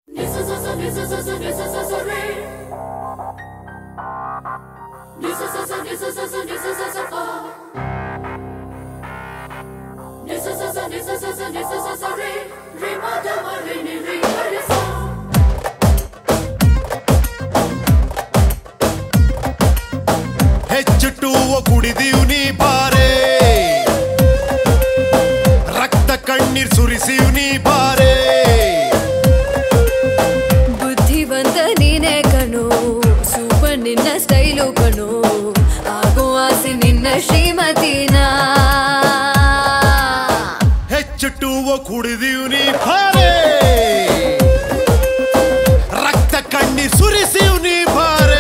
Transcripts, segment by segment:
ಹೆಚ್ಚುಟ್ಟುವ ಕುಡಿದೀವ್ ನೀ ಬಾರೆ ರಕ್ತ ಕಣ್ಣೀರ್ ಸುರಿಸಿವ್ ನೀ ಬಾರೆ ಬುದ್ಧಿವಂತ ನೀನೇ ಕಣು ಸೂಪರ್ ನಿನ್ನ ಸ್ಟೈಲು ಕಣು ಆಗೋ ಆಸೆ ನಿನ್ನ ಶ್ರೀಮತಿನ ಹೆಚ್ಚುಟ್ಟುವ ಕುಡಿದೀವ್ ನೀ ಬಾರೆ ರಕ್ತ ಕಣ್ಣೀರ್ ಸುರಿಸಿವ್ ನೀ ಬಾರೆ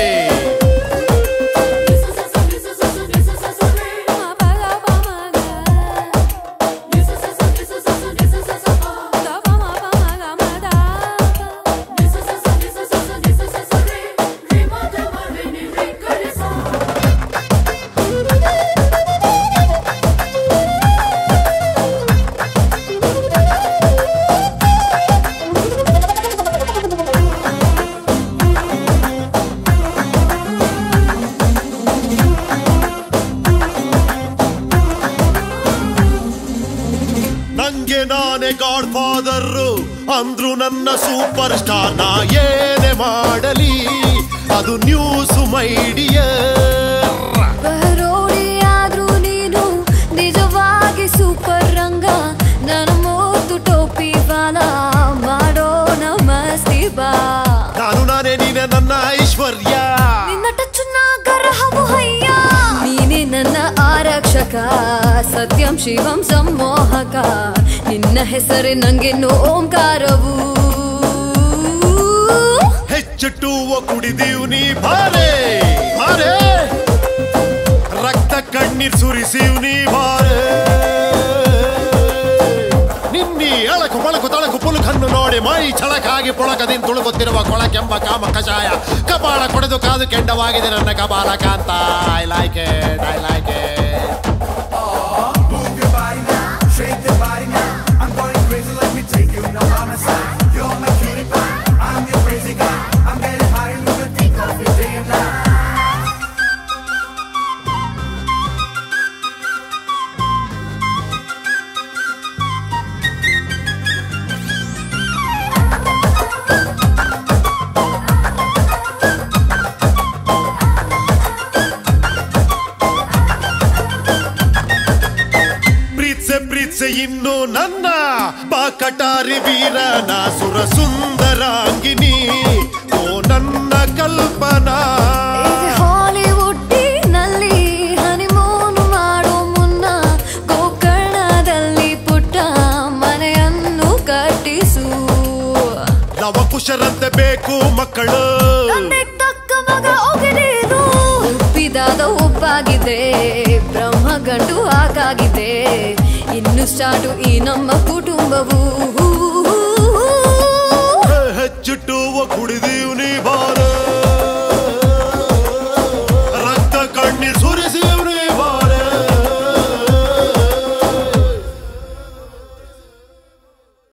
ನಂಗೆ ನಾನೇ ಗಾಡ್ ಫಾದರ್ ಅಂದ್ರು ನನ್ನ ಸೂಪರ್ ಸ್ಟಾರ್ ನಾ ಏನೇ ಮಾಡಲಿ ಅದು ನ್ಯೂಸ್ ಮೈಡಿಯರ್ ಬರೋಡಿ ಆದ್ರೂ ನೀನು ನಿಜವಾಗಿ ಸೂಪರ್ ರಂಗ ನನ್ನ ಮೂತು ಟೋಪಿ ಬಾಲ ಮಾಡೋಣ ಮಸ್ತಿ ಬಾ ನಾನು ನಾನೇ ನೀನೆ ನನ್ನ ಐಶ್ವರ್ಯ ನಿನ್ನ ಟಚ್ಚು ನಾಗರಹವು ಹಯ್ಯ ನೀನೇ ನನ್ನ ಆರಕ್ಷಕ ಸತ್ಯಂ ಶಿವಂ ಸಂಮೋಹಕ ನಿನ್ನ ಹೆಸರೇ ನಂಗೆನ್ನು ಓಂಕಾರವು ಹೆಚ್ಚುಟ್ಟುವ ಕುಡಿದೀವ್ ನೀ ಬಾರೆ ಬಾರೆ ರಕ್ತ ಕಣ್ಣೀರ್ ಸುರಿಸಿವ್ ನೀ ಬಾರೆ ನಿನ್ನಿ ಎಳಕು ಮೊಳಕು ತಳಕು ಪುಲುಕನ್ನು ನೋಡಿ ಮೈ ಛಳಕಾಗಿ ಪುಳಕದಿಂದ ತುಳುಕುತ್ತಿರುವ ಕೊಳಕೆಂಬ ಕಾಮ ಕಷಾಯ ಕಪಾಳ ಕೊಡೆದು ಕಾದು ಕೆಂಡವಾಗಿದೆ ನನ್ನ ಕಪಾಲ ಕಾಂತ I like it I like it Move your body now, shake your body now. I'm going crazy, let me take you now by my side. You're my cutie pie, I'm your crazy guy. I'm getting high, you can think of it day and night. ಪ್ರೀತ್ಸೆ ಪ್ರೀತ್ಸೆ ಇನ್ನು ನನ್ನ ಬಾಕಟಾರಿ ವೀರನ ಸುರ ಸುಂದರಾಂಗಿನಿ ಓ ನನ್ನ ಕಲ್ಪನಾ ಹಾಲಿವುಡ್ಡಿನಲ್ಲಿ honeymoon ಮಾಡೋ ಮುನ್ನ ಗೋಕರ್ಣದಲ್ಲಿ ಪುಟ್ಟ ಮನೆಯನ್ನು ಕಟ್ಟಿಸು ನವಕುಶರಂತೆ ಬೇಕು ಮಕ್ಕಳು ತಂದೆಗ್ ತಕ್ಕ ಮಗ ಒಗೆದೀನು ಉಪ್ಪಿದಾದ ಉಪ್ಪಾಗಿದೆ ಬ್ರಹ್ಮ ಗಂಡು ಹಾಗಾಗಿದೆ ಇನ್ನು ಸ್ಟಾರ್ಟು ಈ ನಮ್ಮ ಕುಟುಂಬವು ಹೆಚ್ಚುಟ್ಟುವ ಕುಡಿದೀವ್ ನೀ ಬಾರೆ